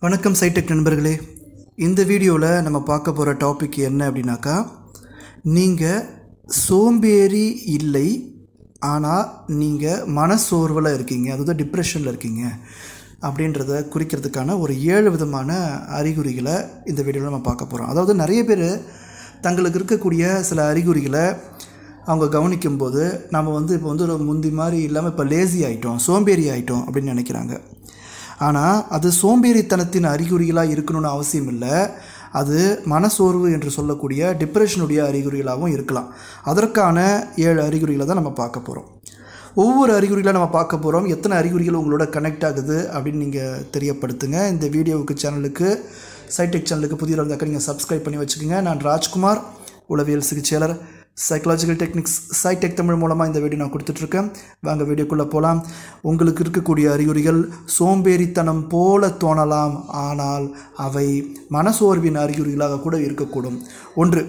வணக்கம் சைடெக் நண்பர்களே இந்த வீடியோவில் நம்ம பார்க்க போகிற டாபிக் என்ன அப்படின்னாக்கா நீங்கள் சோம்பேறி இல்லை ஆனால் நீங்கள் மனசோர்வில் இருக்கீங்க அதாவது டிப்ரெஷனில் இருக்கீங்க அப்படின்றத குறிக்கிறதுக்கான ஒரு ஏழு விதமான அறிகுறிகளை இந்த வீடியோவில் நம்ம பார்க்க போகிறோம் அதாவது நிறைய பேர் தங்களுக்கு இருக்கக்கூடிய சில அறிகுறிகளை அவங்க கவனிக்கும்போது நம்ம வந்து இப்போ வந்து ஒரு முந்தி மாதிரி இல்லாமல் இப்போ லேசி ஆகிட்டோம் சோம்பேறி ஆகிட்டோம் அப்படின்னு நினைக்கிறாங்க ஆனால் அது சோம்பேறித்தனத்தின் அறிகுறிகளாக இருக்கணும்னு அவசியம் இல்லை அது மனசோர்வு என்று சொல்லக்கூடிய டிப்ரெஷனுடைய அறிகுறிகளாகவும் இருக்கலாம் அதற்கான ஏழு அறிகுறிகளை தான் நம்ம பார்க்க போகிறோம் ஒவ்வொரு அறிகுறிகளை நம்ம பார்க்க போகிறோம் எத்தனை அறிகுறிகள் உங்களோட கனெக்ட் ஆகுது அப்படின்னு நீங்கள் தெரியப்படுத்துங்க இந்த வீடியோவுக்கு சேனலுக்கு சைடெக் சேனலுக்கு புதிய இருந்தாக்க நீங்கள் சப்ஸ்கிரைப் பண்ணி வச்சுக்கோங்க நான் ராஜ்குமார் உளவியல் சிகிச்சையாளர் சைக்கலாஜிக்கல் டெக்னிக்ஸ் சைடெக் தமிழ் மூலமாக இந்த வீடியோ நான் கொடுத்துட்ருக்கேன் வாங்க வீடியோக்குள்ளே போகலாம் உங்களுக்கு இருக்கக்கூடிய அறிகுறிகள் சோம்பேறித்தனம் போல தோணலாம் ஆனால் அவை மனசோர்வின் அறிகுறிகளாக கூட இருக்கக்கூடும் ஒன்று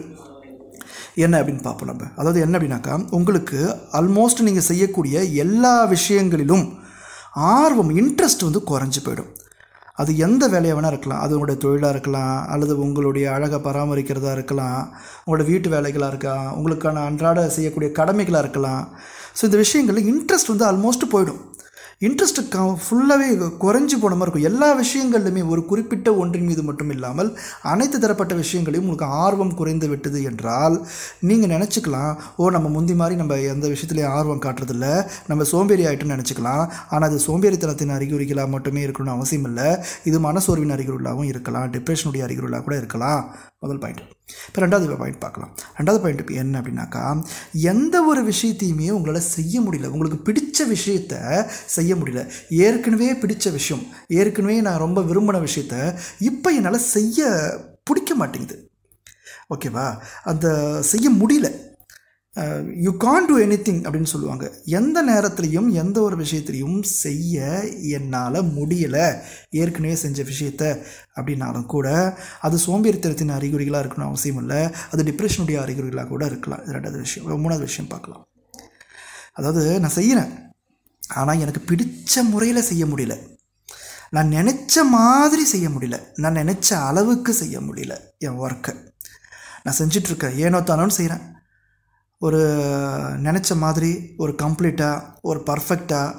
என்ன அப்படின்னு பார்ப்போம் நம்ம அதாவது என்ன அப்படின்னாக்கா உங்களுக்கு ஆல்மோஸ்ட் நீங்கள் செய்யக்கூடிய எல்லா விஷயங்களிலும் ஆர்வம் இன்ட்ரெஸ்ட் வந்து குறைஞ்சி போயிடும் அது எந்த வேலையாக வேணால் இருக்கலாம் அது உங்களுடைய தொழிலாக இருக்கலாம் அல்லது உங்களுடைய அழகை பராமரிக்கிறதா இருக்கலாம் உங்களோட வீட்டு வேலைகளாக இருக்கலாம் உங்களுக்கான அன்றாட செய்யக்கூடிய கடமைகளாக இருக்கலாம் ஸோ இந்த விஷயங்களில் இன்ட்ரெஸ்ட் வந்து ஆல்மோஸ்ட் போயிடும் இன்ட்ரெஸ்ட் க ஃபுல்லாகவே குறைஞ்சி போன மாதிரி இருக்கும் எல்லா விஷயங்கள்லையுமே ஒரு குறிப்பிட்ட ஒன்றின் மீது மட்டும் இல்லாமல் அனைத்து தரப்பட்ட விஷயங்களையும் உங்களுக்கு ஆர்வம் குறைந்து விட்டது என்றால் நீங்கள் நினச்சிக்கலாம் ஓ நம்ம முந்தி மாதிரி நம்ம எந்த விஷயத்துலையும் ஆர்வம் காட்டுறதில்ல நம்ம சோம்பேறி ஆகிட்டோம்னு நினச்சிக்கலாம் ஆனால் அது சோம்பேறித்தனத்தின் அறிகுறிகளாக மட்டுமே இருக்கணும்னு அவசியம் இல்லை இது மனசோர்வின் அறிகுறிகளாகவும் இருக்கலாம் டிப்ரெஷனுடைய அறிகுறிகளாக கூட இருக்கலாம் முதல் பாயிண்ட் இப்போ ரெண்டாவது பாயிண்ட் பார்க்கலாம் ரெண்டாவது பாயிண்ட் இப்போ என்ன அப்படின்னாக்கா எந்த ஒரு விஷயத்தையுமே உங்களால் செய்ய முடியல உங்களுக்கு பிடிச்ச விஷயத்த செய்ய முடியல ஏற்கனவே பிடிச்ச விஷயம் ஏற்கனவே நான் ரொம்ப விரும்பின விஷயத்த இப்போ என்னால் செய்ய பிடிக்க மாட்டேங்குது ஓகேவா அந்த செய்ய முடியல you can't do anything அப்படின்னு சொல்லுவாங்க எந்த நேரத்துலையும் எந்த ஒரு விஷயத்துலையும் செய்ய என்னால் முடியலை ஏற்கனவே செஞ்ச விஷயத்த அப்படின்னாலும் கூட அது சோம்பேறித்தனத்தின் அறிகுறிகளாக இருக்கணும் அவசியம் இல்லை அது டிப்ரெஷனுடைய அறிகுறிகளாக கூட இருக்கலாம் இது ரெண்டாவது விஷயம் மூணாவது விஷயம் பார்க்கலாம் அதாவது நான் செய்கிறேன் ஆனால் எனக்கு பிடிச்ச முறையில் செய்ய முடியல நான் நினச்ச மாதிரி செய்ய முடியல நான் நினச்ச அளவுக்கு செய்ய முடியல என் ஒர்க்கை நான் செஞ்சிட்ருக்கேன் ஏனோ தானோன்னு செய்கிறேன் ஒரு நினச்ச மாதிரி ஒரு கம்ப்ளீட்டாக ஒரு பர்ஃபெக்டாக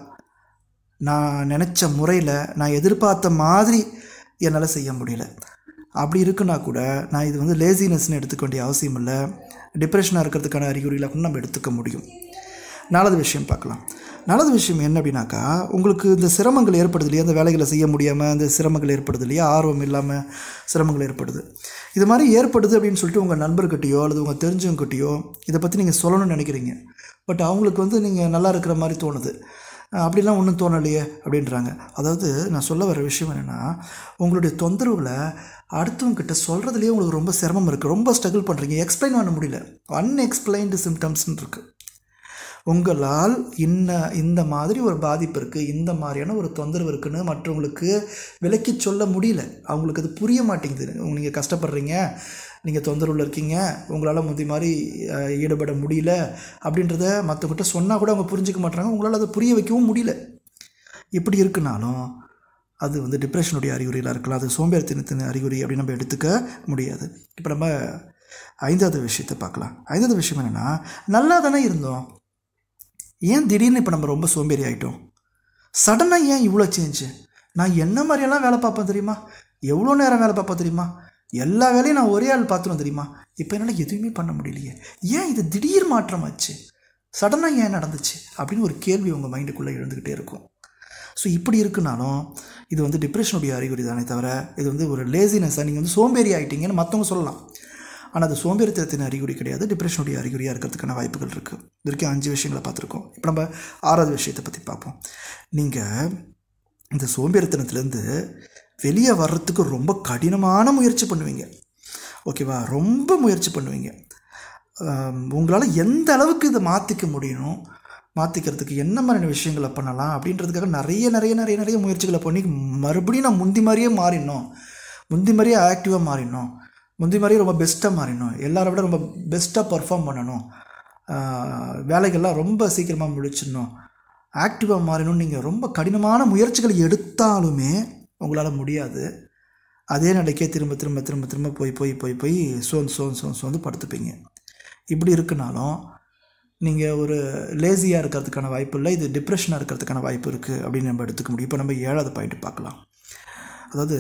நான் நினச்ச முறையில் நான் எதிர்பார்த்த மாதிரி என்னால் செய்ய முடியல அப்படி இருக்குன்னா கூட நான் இது வந்து லேசினஸ்னு எடுத்துக்க வேண்டிய அவசியம் இல்லை டிப்ரெஷனாக இருக்கிறதுக்கான அறிகுறிகளை கூட நம்ம எடுத்துக்க முடியும் நாலாவது விஷயம் பார்க்கலாம் நல்லது விஷயம் என்ன அப்படின்னாக்கா உங்களுக்கு இந்த சிரமங்கள் ஏற்படுது இல்லையா அந்த வேலைகளை செய்ய முடியாமல் அந்த சிரமங்கள் ஏற்படுது இல்லையா ஆர்வம் இல்லாமல் சிரமங்கள் ஏற்படுது இது மாதிரி ஏற்படுது அப்படின்னு சொல்லிட்டு உங்கள் நண்பர்கிட்டயோ அல்லது உங்கள் தெரிஞ்சவங்ககிட்டயோ இதை பற்றி நீங்கள் சொல்லணும்னு நினைக்கிறீங்க பட் அவங்களுக்கு வந்து நீங்கள் நல்லா இருக்கிற மாதிரி தோணுது அப்படிலாம் ஒன்றும் தோணலையே அப்படின்றாங்க அதாவது நான் சொல்ல வர விஷயம் என்னென்னா உங்களுடைய தொந்தரவில் அடுத்தவங்ககிட்ட சொல்கிறதுலேயே உங்களுக்கு ரொம்ப சிரமம் இருக்குது ரொம்ப ஸ்ட்ரகிள் பண்ணுறீங்க எக்ஸ்பிளைன் பண்ண முடியல அன்எக்ஸ்பிளைன்டு சிம்டம்ஸ்னு இருக்குது உங்களால் இன்ன இந்த மாதிரி ஒரு பாதிப்பு இருக்குது இந்த மாதிரியான ஒரு தொந்தரவு இருக்குன்னு மற்றவங்களுக்கு விலக்கி சொல்ல முடியல அவங்களுக்கு அது புரிய மாட்டேங்குது நீங்கள் கஷ்டப்படுறீங்க நீங்கள் தொந்தரவில் இருக்கீங்க உங்களால் முந்தி மாதிரி ஈடுபட முடியல அப்படின்றத மற்றவங்கிட்ட சொன்னால் கூட அவங்க புரிஞ்சிக்க மாட்டாங்க உங்களால் அதை புரிய வைக்கவும் முடியல இப்படி இருக்குனாலும் அது வந்து டிப்ரெஷனுடைய அறிகுறிகளாக இருக்கலாம் அது சோம்பேறித்தனத்தின் அறிகுறி அப்படின்னு நம்ம எடுத்துக்க முடியாது இப்போ நம்ம ஐந்தாவது விஷயத்தை பார்க்கலாம் ஐந்தாவது விஷயம் என்னென்னா நல்லா தானே இருந்தோம் ஏன் திடீர்னு இப்போ நம்ம ரொம்ப சோம்பேறி ஆகிட்டோம் சடனாக ஏன் இவ்வளோ சேஞ்சு நான் என்ன மாதிரியெல்லாம் வேலை பார்ப்பேன் தெரியுமா எவ்வளோ நேரம் வேலை பார்ப்பேன் தெரியுமா எல்லா வேலையும் நான் ஒரே ஆள் பார்த்துருவேன் தெரியுமா இப்போ என்னால் எதுவுமே பண்ண முடியலையே ஏன் இது திடீர் மாற்றமாச்சு சடனாக ஏன் நடந்துச்சு அப்படின்னு ஒரு கேள்வி உங்கள் மைண்டுக்குள்ளே எழுந்துக்கிட்டே இருக்கும் ஸோ இப்படி இருக்குனாலும் இது வந்து டிப்ரெஷனுடைய அறிகுறி தானே தவிர இது வந்து ஒரு லேசினஸ்ஸாக நீங்கள் வந்து சோம்பேறி ஆகிட்டீங்கன்னு மற்றவங்க சொல்லலாம் ஆனால் அது சோம்பேறித்தனத்தின் அறிகுறி கிடையாது டிப்ரெஷனுடைய அறிகுறியாக இருக்கிறதுக்கான வாய்ப்புகள் இருக்குது இது வரைக்கும் அஞ்சு விஷயங்களை பார்த்துருக்கோம் இப்போ நம்ம ஆறாவது விஷயத்தை பற்றி பார்ப்போம் நீங்கள் இந்த சோம்பேறித்தனத்துலேருந்து வெளியே வர்றதுக்கு ரொம்ப கடினமான முயற்சி பண்ணுவீங்க ஓகேவா ரொம்ப முயற்சி பண்ணுவீங்க உங்களால் எந்த அளவுக்கு இதை மாற்றிக்க முடியணும் மாற்றிக்கிறதுக்கு என்ன மாதிரியான விஷயங்களை பண்ணலாம் அப்படின்றதுக்காக நிறைய நிறைய நிறைய நிறைய முயற்சிகளை பண்ணி மறுபடியும் நான் முந்தி மாதிரியே மாறிடணும் முந்தி மாதிரியே ஆக்டிவாக மாறிடணும் முந்தி மாதிரியே ரொம்ப பெஸ்ட்டாக மாறிடணும் எல்லாரை விட ரொம்ப பெஸ்ட்டாக பர்ஃபார்ம் பண்ணணும் வேலைகள்லாம் ரொம்ப சீக்கிரமாக முடிச்சிடணும் ஆக்டிவாக மாறணும்னு நீங்கள் ரொம்ப கடினமான முயற்சிகள் எடுத்தாலுமே உங்களால் முடியாது அதே நிலைக்கே திரும்ப திரும்ப திரும்ப திரும்ப போய் போய் போய் போய் சோர்ந்து சோர்ந்து சோர்ந்து சோர்ந்து படுத்துப்பீங்க இப்படி இருக்குனாலும் நீங்கள் ஒரு லேசியாக இருக்கிறதுக்கான வாய்ப்பு இல்லை இது டிப்ரெஷனாக இருக்கிறதுக்கான வாய்ப்பு இருக்குது அப்படின்னு நம்ம எடுத்துக்க முடியும் இப்போ நம்ம ஏழாவது பாயிண்ட் பார்க்கலாம் அதாவது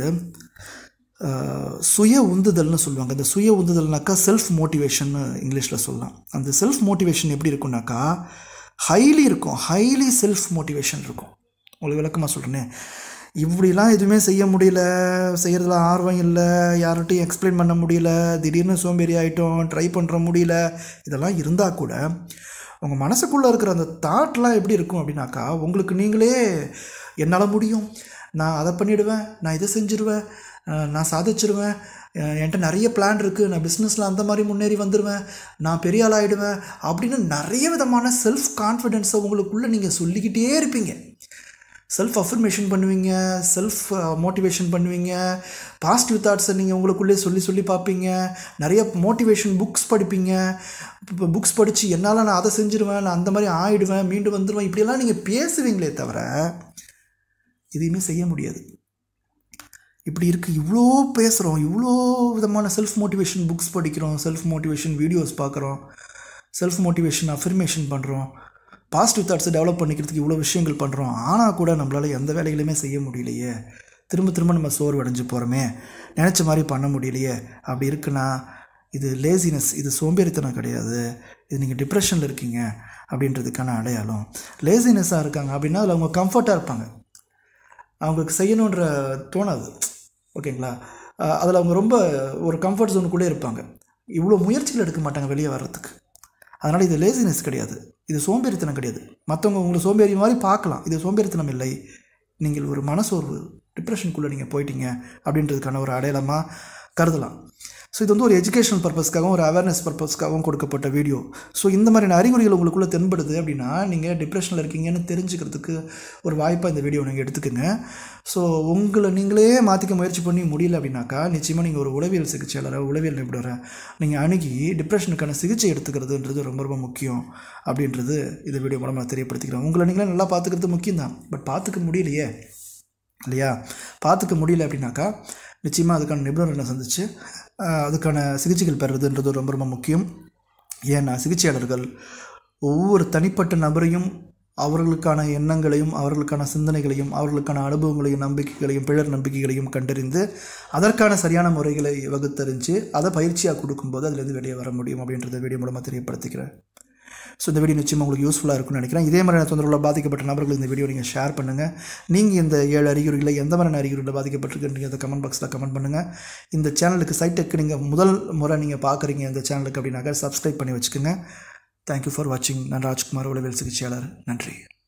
அஹ், சுய உந்துதல்னு சொல்லுவாங்க இந்த சுய உந்துதல்னாக்கா செல்ஃப் மோட்டிவேஷன் இங்கிலீஷில் சொல்லலாம் அந்த செல்ஃப் மோட்டிவேஷன் எப்படி இருக்கும்னாக்கா ஹைலி இருக்கும் ஹைலி செல்ஃப் மோட்டிவேஷன் இருக்கும் உங்களுக்கு விளக்கமாக சொல்கிறேனே இப்படிலாம் எதுவுமே செய்ய முடியல செய்கிறதுல ஆர்வம் இல்லை யார்கிட்டையும் எக்ஸ்பிளைன் பண்ண முடியல திடீர்னு சோம்பேறி ஆகிட்டோம் ட்ரை பண்ணுற முடியல இதெல்லாம் இருந்தால் கூட உங்கள் மனசுக்குள்ளே இருக்கிற அந்த தாட்லாம் எப்படி இருக்கும் அப்படின்னாக்கா உங்களுக்கு நீங்களே என்னால் முடியும் நான் அதை பண்ணிடுவேன் நான் இதை செஞ்சிருவேன் அஹ் நான் சாதிச்சிருவேன் அஹ் என்கிட்ட நிறைய பிளான் இருக்குது நான் பிஸ்னஸில் அந்த மாதிரி முன்னேறி வந்துடுவேன் நான் பெரிய ஆள் ஆகிடுவேன் அப்படின்னு நிறைய விதமான செல்ஃப் கான்ஃபிடென்ஸை உங்களுக்குள்ளே நீங்கள் சொல்லிக்கிட்டே இருப்பீங்க செல்ஃப் அஃபர்மேஷன் பண்ணுவீங்க செல்ஃப் மோட்டிவேஷன் பண்ணுவீங்க பாசிட்டிவ் தாட்ஸை நீங்கள் உங்களுக்குள்ளே சொல்லி சொல்லி பார்ப்பீங்க நிறைய மோட்டிவேஷன் புக்ஸ் படிப்பீங்க இப்போ புக்ஸ் படித்து என்னால் நான் அதை செஞ்சிருவேன் நான் அந்த மாதிரி ஆயிடுவேன் மீண்டும் வந்துடுவேன் இப்படியெல்லாம் நீங்கள் பேசுவீங்களே தவிர எதையுமே செய்ய முடியாது இப்படி இருக்குது இவ்வளோ பேசுகிறோம் இவ்வளோ விதமான செல்ஃப் மோட்டிவேஷன் புக்ஸ் படிக்கிறோம் செல்ஃப் மோட்டிவேஷன் வீடியோஸ் பார்க்குறோம் செல்ஃப் மோட்டிவேஷன் அஃபர்மேஷன் பண்ணுறோம் பாசிட்டிவ் தாட்ஸை டெவலப் பண்ணிக்கிறதுக்கு இவ்வளோ விஷயங்கள் பண்ணுறோம் ஆனால் கூட நம்மளால் எந்த வேலைகளுமே செய்ய முடியலையே திரும்ப திரும்ப நம்ம சோர்வு அடைஞ்சு போகிறோமே நினச்ச மாதிரி பண்ண முடியலையே அப்படி இருக்குன்னா இது லேசினஸ் இது சோம்பேறித்தனம் கிடையாது இது நீங்கள் டிப்ரெஷனில் இருக்கீங்க அப்படின்றதுக்கான அடையாளம் லேசினஸ்ஸாக இருக்காங்க அப்படின்னா அதில் அவங்க கம்ஃபர்ட்டாக இருப்பாங்க அவங்களுக்கு செய்யணுன்ற தோணாது ஓகேங்களா அதில் அவங்க ரொம்ப ஒரு கம்ஃபர்ட் ஜோனுக்குள்ளே இருப்பாங்க இவ்வளோ முயற்சிகள் எடுக்க மாட்டாங்க வெளியே வர்றதுக்கு அதனால் இது லேசினஸ் கிடையாது இது சோம்பேறித்தனம் கிடையாது மற்றவங்க உங்களை சோம்பேறி மாதிரி பார்க்கலாம் இது சோம்பேறித்தனம் இல்லை நீங்கள் ஒரு மனசோர்வு டிப்ரெஷனுக்குள்ளே நீங்கள் போயிட்டீங்க அப்படின்றதுக்கான ஒரு அடையாளமாக கருதலாம் ஸோ இது வந்து ஒரு எஜுகேஷனல் பர்பஸ்க்காகவும் ஒரு அவேர்னஸ் பர்பஸ்க்காகவும் கொடுக்கப்பட்ட வீடியோ ஸோ இந்த மாதிரியான அறிகுறிகள் உங்களுக்குள்ளே தென்படுது அப்படின்னா நீங்கள் டிப்ரெஷனில் இருக்கீங்கன்னு தெரிஞ்சுக்கிறதுக்கு ஒரு வாய்ப்பாக இந்த வீடியோ நீங்கள் எடுத்துக்கோங்க ஸோ உங்களை நீங்களே மாற்றிக்க முயற்சி பண்ணி முடியல அப்படின்னாக்கா நிச்சயமாக நீங்கள் ஒரு உளவியல் சிகிச்சையாளரை உளவியல் நிபுணரை நீங்கள் அணுகி டிப்ரெஷனுக்கான சிகிச்சை எடுத்துக்கிறதுன்றது ரொம்ப ரொம்ப முக்கியம் அப்படின்றது இந்த வீடியோ மூலமாக நான் தெரியப்படுத்திக்கிறேன் உங்களை நீங்களே நல்லா பார்த்துக்கிறது முக்கியம் தான் பட் பார்த்துக்க முடியலையே இல்லையா பார்த்துக்க முடியல அப்படின்னாக்கா நிச்சயமாக அதுக்கான நிபுணர்களை சந்தித்து ஆஹ், அதுக்கான சிகிச்சைகள் பெறுறதுன்றது ரொம்ப ரொம்ப முக்கியம் ஏன்னா சிகிச்சையாளர்கள் ஒவ்வொரு தனிப்பட்ட நபரையும் அவர்களுக்கான எண்ணங்களையும் அவர்களுக்கான சிந்தனைகளையும் அவர்களுக்கான அனுபவங்களையும் நம்பிக்கைகளையும் பிழர் நம்பிக்கைகளையும் கண்டறிந்து அதற்கான சரியான முறைகளை வகுத்தறிஞ்சு அதை பயிற்சியாக கொடுக்கும்போது அதுலேருந்து வெளியே வர முடியும் அப்படின்றத வீடியோ மூலமாக தெரியப்படுத்திக்கிறேன் ஸோ இந்த வீடியோ நிச்சயமாக உங்களுக்கு யூஸ்ஃபுல்லாக இருக்கும்னு நினைக்கிறேன் இதே மாதிரியான தொந்தரவுல பாதிக்கப்பட்ட நபர்களுக்கு இந்த வீடியோ நீங்கள் ஷேர் பண்ணுங்கள் நீங்கள் இந்த ஏழு அறிகுறிகளை எந்த மாதிரியான அறிகுறிகளில் பாதிக்கப்பட்டிருக்குன்றீங்க அதை கமெண்ட் பாக்ஸில் கமெண்ட் பண்ணுங்கள் இந்த சேனலுக்கு சைட்டுக்கு நீங்கள் முதல் முறை நீங்கள் பார்க்குறீங்க இந்த சேனலுக்கு அப்படின்னாக்கா சப்ஸ்கிரைப் பண்ணி வச்சுக்கோங்க தேங்க்யூ ஃபார் வாட்சிங் நான் ராஜ்குமார் உளவியல் சிகிச்சையாளர் நன்றி